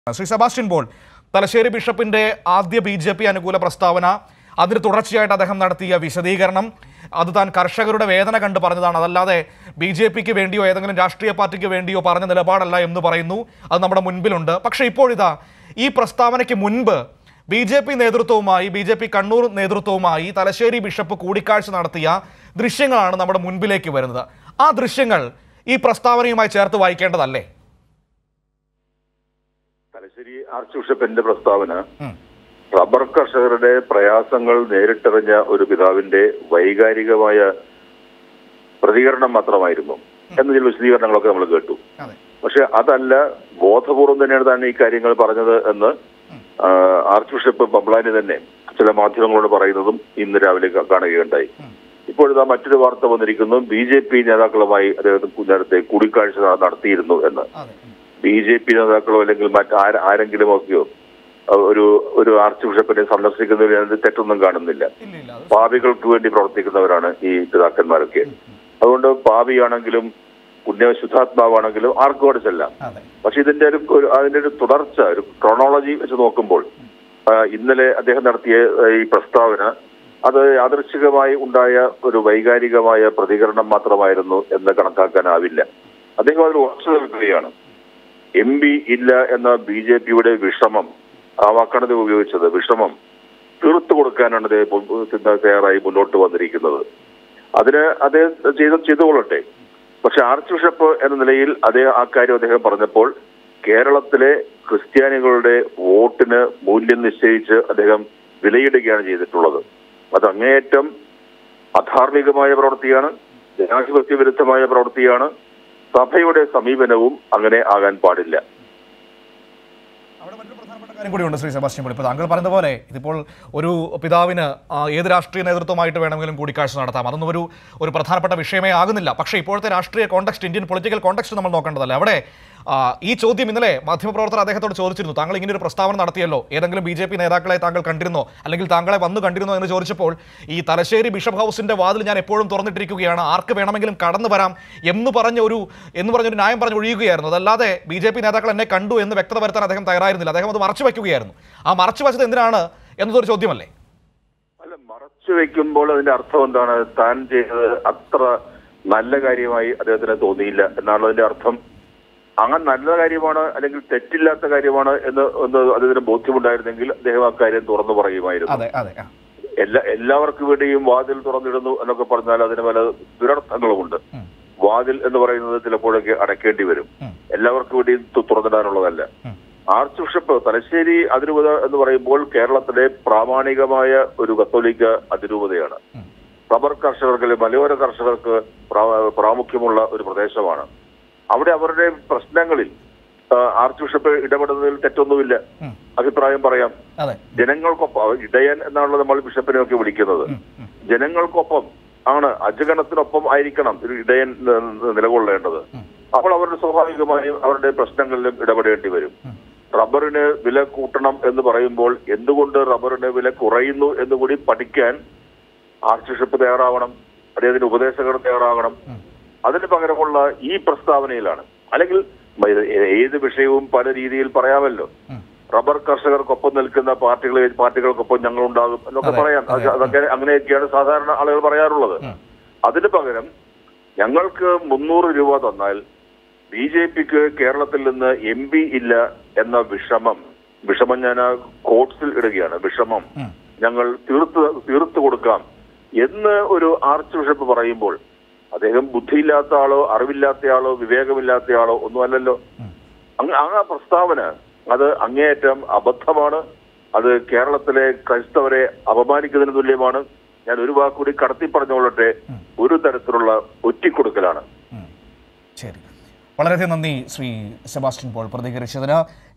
Shri Sebastian Paul Thalassery ബിഷപ്പിന്റെ ആദ്യ B J P അനുകൂല പ്രസ്താവന അതിന് തുടർച്ചയായിട്ട് അദ്ദേഹം നടത്തിയ വിശദീകരണം അത് താൻ കർഷകരുടെ വേദന കണ്ട് പറഞ്ഞതാണ് അതല്ലാതെ ബി ജെ പിക്ക് വേണ്ടിയോ ഏതെങ്കിലും രാഷ്ട്രീയ പാർട്ടിക്ക് വേണ്ടിയോ പറഞ്ഞ നിലപാടല്ല എന്ന് പറയുന്നു അത് നമ്മുടെ മുൻപിലുണ്ട് പക്ഷേ ഇപ്പോഴിതാ ഈ പ്രസ്താവനയ്ക്ക് മുൻപ് ബി ജെ പി നേതൃത്വവുമായി ബി ജെ പി കണ്ണൂർ നേതൃത്വവുമായി തലശ്ശേരി ബിഷപ്പ് കൂടിക്കാഴ്ച നടത്തിയ ദൃശ്യങ്ങളാണ് നമ്മുടെ മുൻപിലേക്ക് വരുന്നത് ആ ദൃശ്യങ്ങൾ ഈ പ്രസ്താവനയുമായി ചേർത്ത് വായിക്കേണ്ടതല്ലേ തലശ്ശേരി ആർച്ച് ബിഷപ്പിന്റെ പ്രസ്താവന ഉം. റബ്ബർ കർഷകരുടെ പ്രയാസങ്ങൾ നേരിട്ടറിഞ്ഞ ഒരു പിതാവിന്റെ വൈകാരികമായ പ്രതികരണം മാത്രമായിരുന്നു എന്ന ചില വിശദീകരണങ്ങളൊക്കെ നമ്മൾ കേട്ടു അതെ പക്ഷെ അതല്ല ബോധപൂർവം തന്നെയാണ് താൻ ഈ കാര്യങ്ങൾ പറഞ്ഞത് എന്ന് ആ, ആർച്ച് ബിഷപ്പ് പബ്ലാനി തന്നെ ചില മാധ്യമങ്ങളോട് പറയുന്നതും ഇന്ന് രാവിലെ ക- കാണുകയുണ്ടായി ഇപ്പോഴിതാ മറ്റൊരു വാർത്ത വന്നിരിക്കുന്നു ബി ജെ പി നേതാക്കളുമായി അദ്ദേഹത്തിന് നേരത്തെ കൂടിക്കാഴ്ച ന- നടത്തിയിരുന്നു എന്ന് അതെ ഉം. ബി ജെ പി നേതാക്കളോ അല്ലെങ്കിൽ മറ്റ് ആര- ആരെങ്കിലും ഒക്കെയോ അഹ് ഒരു ഒരു ആർച്ച് ബിഷപ്പിനെ സന്ദർശിക്കുന്നതിൽ അതിന് തെറ്റൊന്നും കാണുന്നില്ല ഇല്ല ഇല്ല അത് പാപികൾക്ക് വേണ്ടി പ്രവർത്തിക്കുന്നവരാണ് ഈ പിതാക്കന്മാരൊക്കെ അതുകൊണ്ട് പാപിയാണെങ്കിലും പുണ്യ ശുദ്ധാത്മാവാണെങ്കിലും ആർക്കും അവിടെ ചെല്ലാം അതെ പക്ഷെ ഇതിന്റെ ഒരു ഒരു- അതിന്റെ ഒരു തുടർച്ച ഒരു ക്രോണോളജി വെച്ച് നോക്കുമ്പോൾ ആ, ഇന്നലെ അദ്ദേഹം നടത്തിയ ആ, ഈ പ്രസ്താവന അത് യാദൃച്ഛികമായി ഉണ്ടായ ഒരു വൈകാരികമായ പ്രതികരണം മാത്രമായിരുന്നു എന്ന് കണക്കാക്കാനാവില്ല അദ്ദേഹം അതിൽ ഉറച്ചു നിൽക്കുകയാണ് എം പി ഇല്ല എന്ന ബി ജെ പിയുടെ വിഷമം ആ വാക്കാണ് അദ്ദേഹം ഉപയോഗിച്ചത് വിഷമം തീർത്തു കൊടുക്കാനാണ് അദ്ദേഹം ഇപ്പോൾ തയ്യാറായി മുന്നോട്ട് വന്നിരിക്കുന്നത് അതിന് അദ്ദേഹം ചെയ്ത് ചെയ്തുകൊള്ളട്ടെ പക്ഷെ ആർച്ച് ബിഷപ്പ് എന്ന നിലയിൽ അദ്ദേഹം ആ കാര്യം അദ്ദേഹം പറഞ്ഞപ്പോൾ കേരളത്തിലെ ക്രിസ്ത്യാനികളുടെ വോട്ടിന് മൂല്യം നിശ്ചയിച്ച് അദ്ദേഹം വിലയിടുകയാണ് ചെയ്തിട്ടുള്ളത് അത് അങ്ങേയറ്റം അധാർമികമായ പ്രവൃത്തിയാണ് ജനാധിപത്യ വിരുദ്ധമായ പ്രവൃത്തിയാണ് സഭയുടെ സമീപനവും അങ്ങനെ ആകാൻ പാടില്ല അവിടെ മറ്റൊരു പ്രധാനപ്പെട്ട കാര്യം കൂടിയുണ്ട് ശ്രീ സെബാസ്റ്റ്യൻ പോൾ ഇപ്പോൾ താങ്കൾ പറയുന്ന പോലെ ഇതിപ്പോൾ ഒരു പിതാവിന് ആ, ഏത് രാഷ്ട്രീയ നേതൃത്വമായിട്ട് വേണമെങ്കിലും കൂടിക്കാഴ്ച നടത്താം അതൊന്നും ഒരു ഒരു പ്രധാനപ്പെട്ട വിഷയമേ ആകുന്നില്ല പക്ഷേ ഇപ്പോഴത്തെ രാഷ്ട്രീയ കോണ്ടക്സ്റ്റ് ഇന്ത്യൻ പൊളിറ്റിക്കൽ കോണ്ടക്സ്റ്റ് നമ്മൾ നോക്കേണ്ടതല്ലേ അവിടെ ആ, ഈ ചോദ്യം ഇന്നലെ മാധ്യമപ്രവർത്തകർ അദ്ദേഹത്തോട് ചോദിച്ചിരുന്നു താങ്കൾ ഇങ്ങനെ ഒരു പ്രസ്താവന നടത്തിയല്ലോ ഏതെങ്കിലും ബി ജെ പി നേതാക്കളെ താങ്കൾ കണ്ടിരുന്നോ അല്ലെങ്കിൽ താങ്കളെ വന്ന് കണ്ടിരുന്നോ എന്ന് ചോദിച്ചപ്പോൾ ഈ തലശ്ശേരി ബിഷപ്പ് ഹൗസിന്റെ വാതിൽ ഞാൻ എപ്പോഴും തുറന്നിട്ടിരിക്കുകയാണ് ആർക്ക് വേണമെങ്കിലും കടന്നു വരാം എന്ന് പറഞ്ഞ ഒരു എന്ന് പറഞ്ഞൊരു ന്യായം പറഞ്ഞ് ഒഴിയുകയായിരുന്നു അതല്ലാതെ ബി ജെ പി നേതാക്കൾ എന്നെ കണ്ടു എന്ന് വ്യക്തത വരുത്താൻ അദ്ദേഹം തയ്യാറായിരുന്നില്ല അദ്ദേഹം അത് മറച്ചു വയ്ക്കുകയായിരുന്നു ആ മറച്ചു വച്ചത് എന്തിനാണ് എന്നതൊരു ചോദ്യമല്ലേ അല്ല മറച്ചു വെക്കുമ്പോൾ അതിന്റെ അർത്ഥം എന്താണ് താൻ ചെയ്തത് അത്ര നല്ല കാര്യമായി അദ്ദേഹത്തിന് തോന്നിയില്ല എന്നാണ് അതിന്റെ അർത്ഥം അങ്ങനെ നല്ല കാര്യമാണ് അല്ലെങ്കിൽ തെറ്റില്ലാത്ത കാര്യമാണ് എന്ന് എന്ന് അദ്ദേഹത്തിന് ബോധ്യമുണ്ടായിരുന്നെങ്കിൽ അദ്ദേഹം ആ കാര്യം തുറന്നു പറയുമായിരുന്നു അതെ അതെ ആ. എല്ലാ എല്ലാവർക്കും വേണ്ടിയും വാതിൽ തുറന്നിടുന്നു എന്നൊക്കെ പറഞ്ഞാൽ അതിന് പല ദുരർത്ഥങ്ങളുമുണ്ട് ഉം. വാതിൽ എന്ന് പറയുന്നത് ചിലപ്പോഴൊക്കെ അടയ്ക്കേണ്ടി വരും ഉം. എല്ലാവർക്കും വേണ്ടിയും തു- തുറന്നിടാനുള്ളതല്ല ഉം. ആർച്ച് ബിഷപ്പ് തലശ്ശേരി അതിരൂപത എന്ന് പറയുമ്പോൾ കേരളത്തിലെ പ്രാമാണികമായ ഒരു കത്തോലിക്ക അതിരൂപതയാണ് ഉം. റബ്ബർ കർഷകർക്ക് മലയോര കർഷകർക്ക് പ്രാ- പ്രാമുഖ്യമുള്ള ഒരു പ്രദേശമാണ് അവിടെ അവരുടെ പ്രശ്നങ്ങളിൽ ആ, ആർച്ച് ബിഷപ്പ് ഇടപെടുന്നതിൽ തെറ്റൊന്നുമില്ല ഉം. അഭിപ്രായം പറയാം അതെ ജനങ്ങൾക്കൊപ്പം ഇടയൻ എന്നാണല്ലോ നമ്മൾ ബിഷപ്പിനെയൊക്കെ വിളിക്കുന്നത് ഉം. ഉം. ജനങ്ങൾക്കൊപ്പം ആണ് അജഗണത്തിനൊപ്പം ആയിരിക്കണം ഒരു ഇടയൻ ന- നിലകൊള്ളേണ്ടത് ഉം. അപ്പോൾ അവരുടെ സ്വാഭാവികമായും അവരുടെ പ്രശ്നങ്ങളിലും ഇടപെടേണ്ടി വരും ഉം. റബ്ബറിന് വില കൂട്ടണം എന്ന് പറയുമ്പോൾ എന്തുകൊണ്ട് റബ്ബറിന് വില കുറയുന്നു എന്ന് കൂടി പഠിക്കാൻ ആർച്ച് ബിഷപ്പ് തയ്യാറാവണം അദ്ദേഹത്തിന്റെ ഉപദേശകർ തയ്യാറാകണം ഉം. അതിന് പകരമുള്ള ഈ പ്രസ്താവനയിലാണ് അല്ലെങ്കിൽ മ- ഏത് വിഷയവും പല രീതിയിൽ പറയാമല്ലോ ഉം. റബ്ബർ കർഷകർക്കൊപ്പം നിൽക്കുന്ന പാർട്ടികൾ പാർട്ടികൾക്കൊപ്പം ഞങ്ങൾ ഉണ്ടാകും എന്നൊക്കെ അതെ, പറയാം അത് അതെ. അതൊക്കെ അങ്ങനെയൊക്കെയാണ് സാധാരണ ആളുകൾ പറയാറുള്ളത് ഉം. അതിന് പകരം ഞങ്ങൾക്ക് മുന്നൂറ് രൂപ തന്നാൽ ബി ജെ പിക്ക് കേരളത്തിൽ നിന്ന് എം പി ഇല്ല എന്ന വിഷമം വിഷമം ഞാൻ ആ കോട്സിൽ ഇടുകയാണ് വിഷമം ഉം. ഞങ്ങൾ തീർത്ത് തീർത്തു കൊടുക്കാം എന്ന് ഒരു ആർച്ച് ബിഷപ്പ് പറയുമ്പോൾ അദ്ദേഹം ബുദ്ധിയില്ലാത്ത ആളോ അറിവില്ലാത്ത ആളോ വിവേകമില്ലാത്ത ആളോ ഒന്നുമല്ലല്ലോ ഉം. അങ്ങ് ആ പ്രസ്താവന അത് അങ്ങേയറ്റം അബദ്ധമാണ് അത് കേരളത്തിലെ ക്രൈസ്തവരെ അപമാനിക്കുന്നതിന് തുല്യമാണ് ഞാൻ ഒരു വാക്കുകൂടി കടത്തി പറഞ്ഞുകൊള്ളട്ടെ ഒരു തരത്തിലുള്ള ഒറ്റിക്കൊടുക്കലാണ് ഉം. ശരി വളരെയധികം നന്ദി ശ്രീ സെബാസ്റ്റ്യൻ പോൾ പ്രതികരിച്ചതിന്